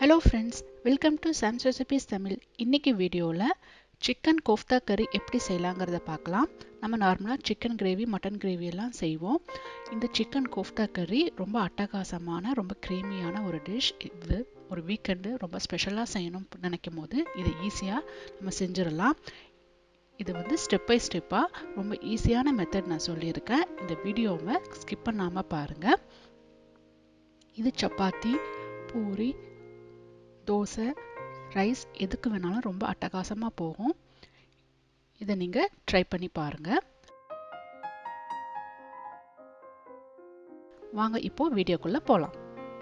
hello friends welcome to Sam's recipes Tamil இன்னைக்கு வீடியோவில் chicken kofta கறி எப்படி செய்யலாங்கிறத பார்க்கலாம் நம்ம நார்மலாக சிக்கன் கிரேவி மட்டன் கிரேவி எல்லாம் செய்வோம் இந்த சிக்கன் கோஃப்தா கறி ரொம்ப அட்டகாசமான ரொம்ப க்ரீமியான ஒரு டிஷ் இது ஒரு வீக்கெண்டு ரொம்ப ஸ்பெஷலாக செய்யணும்னு நினைக்கும் போது இதை ஈஸியாக நம்ம செஞ்சிடலாம் இது வந்து ஸ்டெப் பை ஸ்டெப்பாக ரொம்ப ஈஸியான மெத்தட் நான் சொல்லியிருக்கேன் இந்த வீடியோவை ஸ்கிப் பண்ணாமல் பாருங்கள் இது சப்பாத்தி பூரி தோசை ரைஸ் எதுக்கு வேணாலும் ரொம்ப அட்டகாசமாக போகும் இதை நீங்கள் ட்ரை பண்ணி பாருங்கள் வாங்க இப்போ வீடியோக்குள்ளே போகலாம்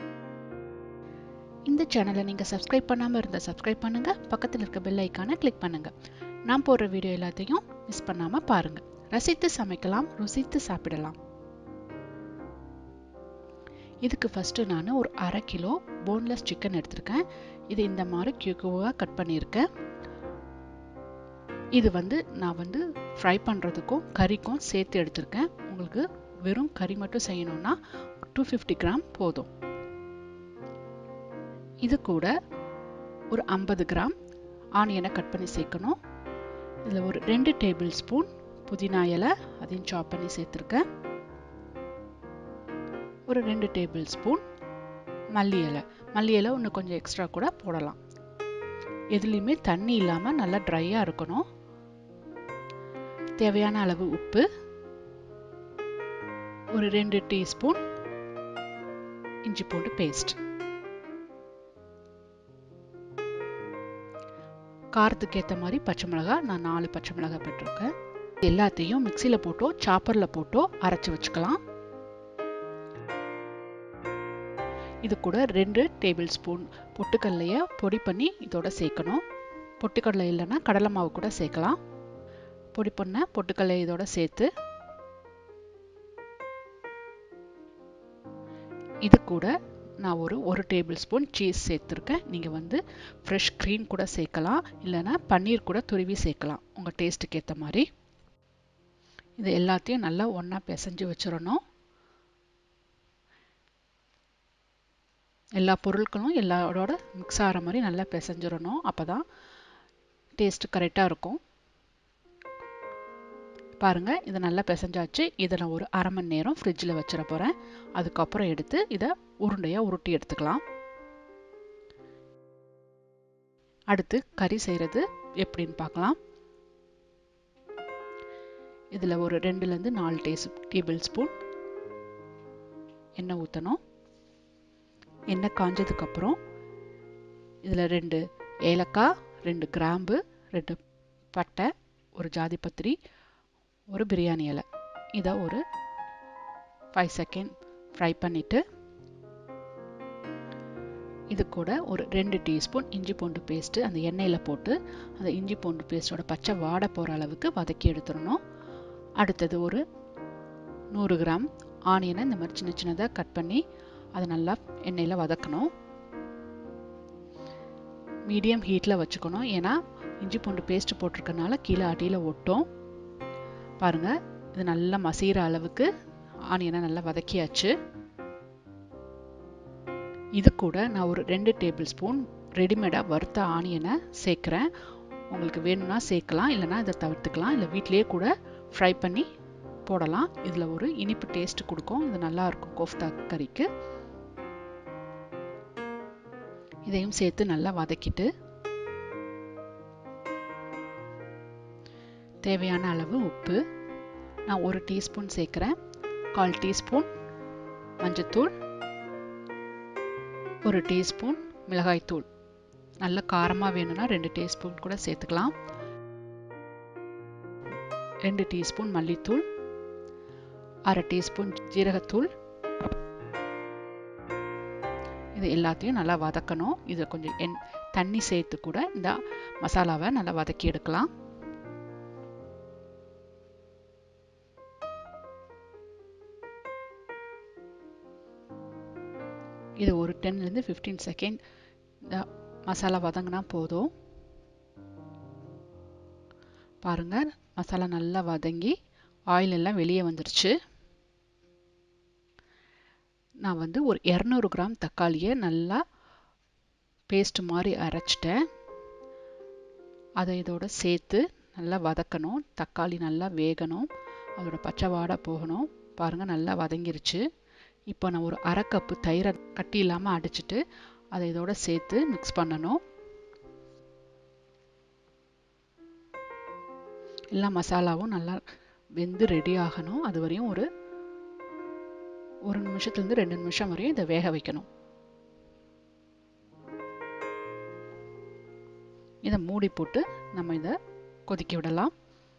இந்த சேனலை நீங்கள் சப்ஸ்கிரைப் பண்ணாமல் இருந்தால் சப்ஸ்கிரைப் பண்ணுங்கள் பக்கத்தில் இருக்க பெல் ஐக்கானை கிளிக் பண்ணுங்கள் நான் போடுற வீடியோ எல்லாத்தையும் மிஸ் பண்ணாமல் பாருங்கள் ரசித்து சமைக்கலாம் ருசித்து சாப்பிடலாம் இதுக்கு ஃபஸ்ட்டு நான் ஒரு அரை கிலோ போன்லெஸ் சிக்கன் எடுத்திருக்கேன் இது இந்த மாதிரி கியூக்குவாக கட் பண்ணியிருக்கேன் இது வந்து நான் வந்து ஃப்ரை பண்ணுறதுக்கும் கறிக்கும் சேர்த்து எடுத்திருக்கேன் உங்களுக்கு வெறும் கறி மட்டும் செய்யணும்னா டூ ஃபிஃப்டி கிராம் போதும் இது கூட ஒரு ஐம்பது கிராம் ஆனியனை கட் பண்ணி சேர்க்கணும் இதில் ஒரு ரெண்டு டேபிள் ஸ்பூன் புதினா இலை அதையும் சாப் பண்ணி சேர்த்துருக்கேன் ஒரு ரெண்டு டேபிள் ஸ்பூன் மல்லி இலை மல்லி இலை இன்னும் கொஞ்சம் எக்ஸ்ட்ரா கூட போடலாம் எதுலேயுமே தண்ணி இல்லாமல் நல்லா ட்ரையாக இருக்கணும் தேவையான அளவு உப்பு ஒரு ரெண்டு டீஸ்பூன் இஞ்சி பூண்டு பேஸ்ட் காரத்துக்கு ஏற்ற மாதிரி பச்சை மிளகா நான் நாலு பச்சை மிளகா பெற்றிருக்கேன் எல்லாத்தையும் மிக்சியில் போட்டோ சாப்பரில் போட்டோ அரைச்சி வச்சுக்கலாம் இது கூட ரெண்டு டேபிள் ஸ்பூன் பொட்டுக்கடலையை பொடி பண்ணி இதோட சேர்க்கணும் பொட்டுக்கடலை இல்லைன்னா கடலை மாவு கூட சேர்க்கலாம் பொடி பண்ண பொட்டுக்கடலை இதோட சேர்த்து இது கூட நான் ஒரு ஒரு டேபிள் ஸ்பூன் சீஸ் சேர்த்துருக்கேன் நீங்கள் வந்து ஃப்ரெஷ் க்ரீம் கூட சேர்க்கலாம் இல்லைன்னா பன்னீர் கூட துருவி சேர்க்கலாம் உங்கள் டேஸ்ட்டுக்கு ஏற்ற மாதிரி இது எல்லாத்தையும் நல்லா ஒன்றா பிசைஞ்சு வச்சிடணும் எல்லா பொருட்களும் எல்லாரோட மிக்ஸ் ஆகிற மாதிரி நல்லா பிசைஞ்சிடணும் அப்போ தான் டேஸ்ட்டு கரெக்டாக இருக்கும் பாருங்கள் இதை நல்லா பிசைஞ்சாச்சு இதை நான் ஒரு அரை மணி நேரம் ஃப்ரிட்ஜில் வச்சிட போகிறேன் அதுக்கப்புறம் எடுத்து இதை உருண்டையாக உருட்டி எடுத்துக்கலாம் அடுத்து கறி செய்கிறது எப்படின்னு பார்க்கலாம் இதில் ஒரு ரெண்டுலேருந்து நாலு டேஸ் டேபிள் ஸ்பூன் எண்ணெய் ஊற்றணும் எண்ணெய் காஞ்சதுக்கப்புறம் இதில் ரெண்டு ஏலக்காய் ரெண்டு கிராம்பு ரெண்டு பட்டை ஒரு ஜாதி பத்திரி ஒரு பிரியாணி இலை இதை ஒரு ஃபைவ் செகண்ட் ஃப்ரை பண்ணிவிட்டு இது கூட ஒரு ரெண்டு டீஸ்பூன் இஞ்சி பூண்டு பேஸ்ட்டு அந்த எண்ணெயில் போட்டு அந்த இஞ்சி பூண்டு பேஸ்ட்டோட பச்சை வாடை போகிற அளவுக்கு வதக்கி எடுத்துடணும் அடுத்தது ஒரு நூறு கிராம் ஆனியனை இந்த மாதிரி சின்ன சின்னதாக கட் பண்ணி அதை நல்லா எண்ணெயில் வதக்கணும் மீடியம் ஹீட்டில் வச்சுக்கணும் ஏன்னா இஞ்சி பூண்டு பேஸ்ட் போட்டிருக்கனால கீழே அடியில் ஒட்டும் பாருங்கள் இது நல்லா மசிகிற அளவுக்கு ஆனியனை நல்லா வதக்கியாச்சு இது கூட நான் ஒரு ரெண்டு டேபிள் ஸ்பூன் ரெடிமேடாக வறுத்த ஆனியனை சேர்க்குறேன் உங்களுக்கு வேணும்னா சேர்க்கலாம் இல்லைனா இதை தவிர்த்துக்கலாம் இல்லை வீட்லேயே கூட ஃப்ரை பண்ணி போடலாம் இதில் ஒரு இனிப்பு டேஸ்ட் கொடுக்கும் இது நல்லாயிருக்கும் கோஃப்தா கறிக்கு இதையும் சேர்த்து நல்லா வதக்கிட்டு தேவையான அளவு உப்பு நான் ஒரு டீஸ்பூன் சேர்க்குறேன் கால் டீஸ்பூன் மஞ்சத்தூள் ஒரு டீஸ்பூன் மிளகாய்த்தூள் நல்ல காரமாக வேணும்னா ரெண்டு டீஸ்பூன் கூட சேர்த்துக்கலாம் ரெண்டு டீஸ்பூன் மல்லித்தூள் அரை டீஸ்பூன் ஜீரகத்தூள் இது எல்லாத்தையும் நல்லா வதக்கணும் இதில் கொஞ்சம் எண் தண்ணி சேர்த்து கூட இந்த மசாலாவை நல்லா வதக்கி எடுக்கலாம் இது ஒரு டென்லேருந்து ஃபிஃப்டீன் செகண்ட் இந்த மசாலா வதங்கினா போதும் பாருங்கள் மசாலா நல்லா வதங்கி ஆயில் எல்லாம் வெளியே வந்துருச்சு நான் வந்து ஒரு இரநூறு கிராம் தக்காளியை நல்லா பேஸ்ட் மாதிரி அரைச்சிட்டேன் அதை இதோட சேர்த்து நல்லா வதக்கணும் தக்காளி நல்லா வேகணும் அதோட பச்சை வாடை போகணும் பாருங்கள் நல்லா வதங்கிருச்சு இப்போ நான் ஒரு அரை கப்பு தயிரை கட்டி இல்லாமல் அடிச்சிட்டு அதை இதோட சேர்த்து மிக்ஸ் பண்ணணும் எல்லா மசாலாவும் நல்லா வெந்து ரெடி ஆகணும் அது வரையும் ஒரு ஒரு நிமிஷத்துலேருந்து ரெண்டு நிமிஷம் வரையும் இதை வேக வைக்கணும் இதை மூடி போட்டு நம்ம இதை கொதிக்க விடலாம்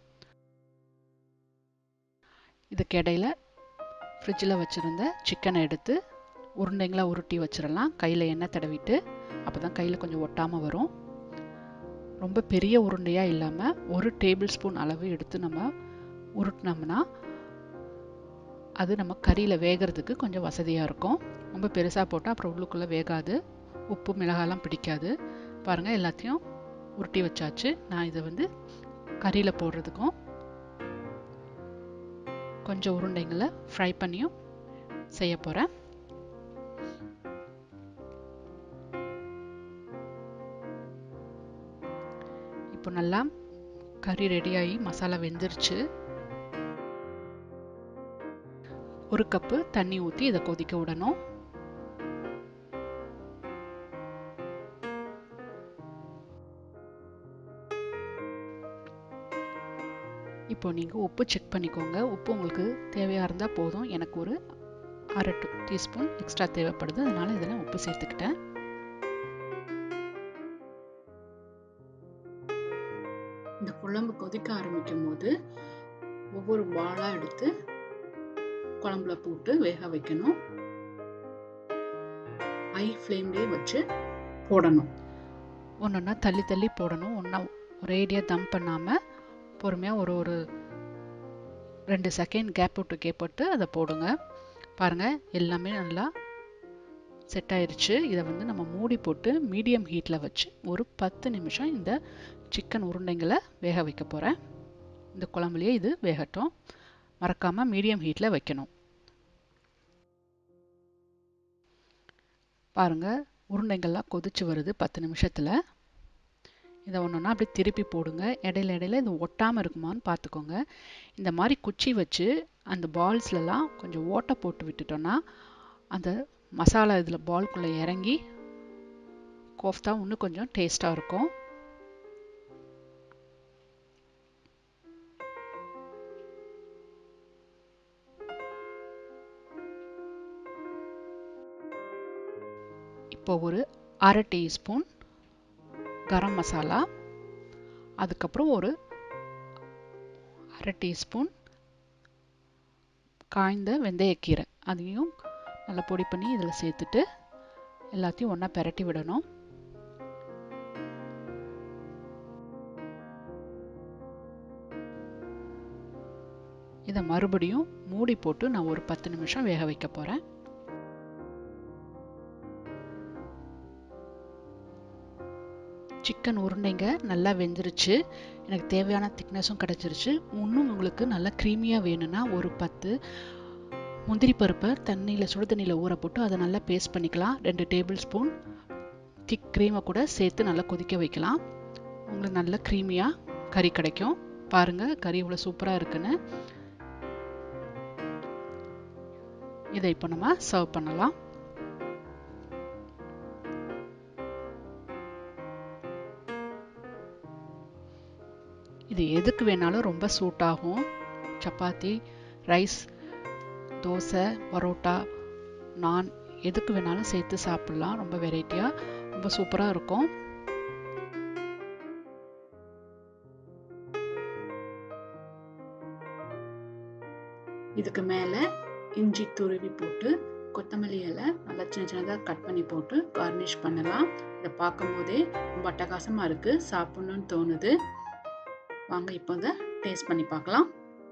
இதுக்கு இடையில ஃப்ரிட்ஜில் வச்சுருந்த சிக்கனை எடுத்து உருண்டைங்களாக உருட்டி வச்சிடலாம் கையில் எண்ணெய் தடவிட்டு அப்போ தான் கையில் கொஞ்சம் ஒட்டாமல் வரும் ரொம்ப பெரிய உருண்டையாக இல்லாமல் ஒரு டேபிள் ஸ்பூன் அளவு எடுத்து நம்ம உருட்டினோம்னா அது நம்ம கறியில் வேகிறதுக்கு கொஞ்சம் வசதியாக இருக்கும் ரொம்ப பெருசாக போட்டால் அப்புறம் உள்ளுக்குள்ளே வேகாது உப்பு மிளகாலாம் பிடிக்காது பாருங்கள் எல்லாத்தையும் உருட்டி வச்சாச்சு நான் இதை வந்து கறியில் போடுறதுக்கும் கொஞ்சம் உருண்டைங்களை ஃப்ரை பண்ணியும் செய்ய போகிறேன் இப்போ நல்லா கறி ரெடியாகி மசாலா வெந்துருச்சு ஒரு கப்பு தண்ணி ஊற்றி இதை கொதிக்க விடணும் இப்போ நீங்கள் உப்பு செக் பண்ணிக்கோங்க உப்பு உங்களுக்கு தேவையாக இருந்தால் போதும் எனக்கு ஒரு அரை டீஸ்பூன் எக்ஸ்ட்ரா தேவைப்படுது அதனால் இதில் உப்பு சேர்த்துக்கிட்டேன் இந்த குழம்பு கொதிக்க ஆரம்பிக்கும் போது ஒவ்வொரு பாலாக எடுத்து குழம்புல போட்டு வேக வைக்கணும் ஹை ஃப்ளேம்லேயே வச்சு போடணும் ஒன்றொன்னா தள்ளி தள்ளி போடணும் ஒன்றா ஒரேடியாக தம் பண்ணாமல் பொறுமையாக ஒரு ஒரு ரெண்டு செகண்ட் கேப் விட்டு கேப் விட்டு அதை போடுங்க பாருங்கள் எல்லாமே நல்லா செட் ஆயிடுச்சு இதை வந்து நம்ம மூடி போட்டு மீடியம் ஹீட்டில் வச்சு ஒரு பத்து நிமிஷம் இந்த சிக்கன் உருண்டைங்களை வேக வைக்க போகிறேன் இந்த குழம்புலேயே இது வேகட்டும் மறக்காமல் மீடியம் ஹீட்டில் வைக்கணும் பாருங்கள் உருண்டைங்கள்லாம் கொதிச்சு வருது பத்து நிமிஷத்தில் இதை ஒன்றுனா அப்படி திருப்பி போடுங்க இடையில இடையில இது ஒட்டாமல் இருக்குமான்னு பார்த்துக்கோங்க இந்த மாதிரி குச்சி வச்சு அந்த பால்ஸ்லலாம் கொஞ்சம் ஓட்டை போட்டு விட்டுட்டோன்னா அந்த மசாலா இதில் பால்குள்ளே இறங்கி கோஃப்தா இன்னும் கொஞ்சம் டேஸ்ட்டாக இருக்கும் இப்போ ஒரு அரை டீஸ்பூன் கரம் மசாலா அதுக்கப்புறம் ஒரு அரை டீஸ்பூன் காய்ந்த வெந்தயக்கீரை அதையும் நல்லா பொடி பண்ணி இதில் சேர்த்துட்டு எல்லாத்தையும் ஒன்றா பெரட்டி விடணும் இதை மறுபடியும் மூடி போட்டு நான் ஒரு பத்து நிமிஷம் வேக வைக்க போகிறேன் சிக்கன் உருண்டைங்க நல்லா வெந்துருச்சு எனக்கு தேவையான திக்னஸும் கிடச்சிருச்சு இன்னும் உங்களுக்கு நல்லா க்ரீமியாக வேணும்னா ஒரு பத்து முந்திரி பருப்பை தண்ணியில் சுடு தண்ணியில் ஊற போட்டு அதை நல்லா பேஸ்ட் பண்ணிக்கலாம் ரெண்டு டேபிள் ஸ்பூன் திக் க்ரீமை கூட சேர்த்து நல்லா கொதிக்க வைக்கலாம் உங்களுக்கு நல்ல க்ரீமியாக கறி கிடைக்கும் பாருங்கள் கறி இவ்வளோ சூப்பராக இருக்குன்னு இதை இப்போ நம்ம சர்வ் பண்ணலாம் இது எதுக்கு வேணாலும் ரொம்ப சூட் ஆகும் சப்பாத்தி ரைஸ் தோசை பரோட்டா நான் எதுக்கு வேணாலும் சேர்த்து சாப்பிட்லாம் ரொம்ப வெரைட்டியாக ரொம்ப சூப்பராக இருக்கும் இதுக்கு மேலே இஞ்சி துருவி போட்டு கொத்தமல்லி இலை நல்லா சின்ன சின்னதாக கட் பண்ணி போட்டு கார்னிஷ் பண்ணலாம் இதை பார்க்கும் போதே ரொம்ப அட்டகாசமாக இருக்குது சாப்பிட்ணுன்னு தோணுது வாங்க இப்போ இதை டேஸ்ட் பண்ணி பார்க்கலாம்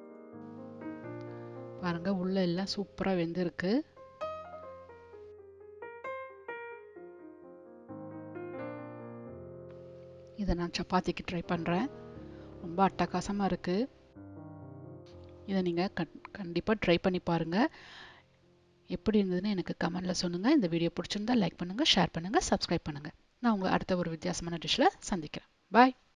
பாருங்கள் உள்ள எல்லாம் சூப்பராக வெந்திருக்கு இதை நான் சப்பாத்திக்கு ட்ரை பண்ணுறேன் ரொம்ப அட்டகாசமாக இருக்குது இதை நீங்கள் கண் கண்டிப்பாக ட்ரை பண்ணி பாருங்கள் எப்படி இருந்ததுன்னு எனக்கு கமெண்டில் சொல்லுங்கள் இந்த வீடியோ பிடிச்சிருந்தா லைக் பண்ணுங்கள் ஷேர் பண்ணுங்கள் சப்ஸ்கிரைப் பண்ணுங்கள் நான் உங்களை அடுத்த ஒரு வித்தியாசமான டிஷ்ஷில் சந்திக்கிறேன் பாய்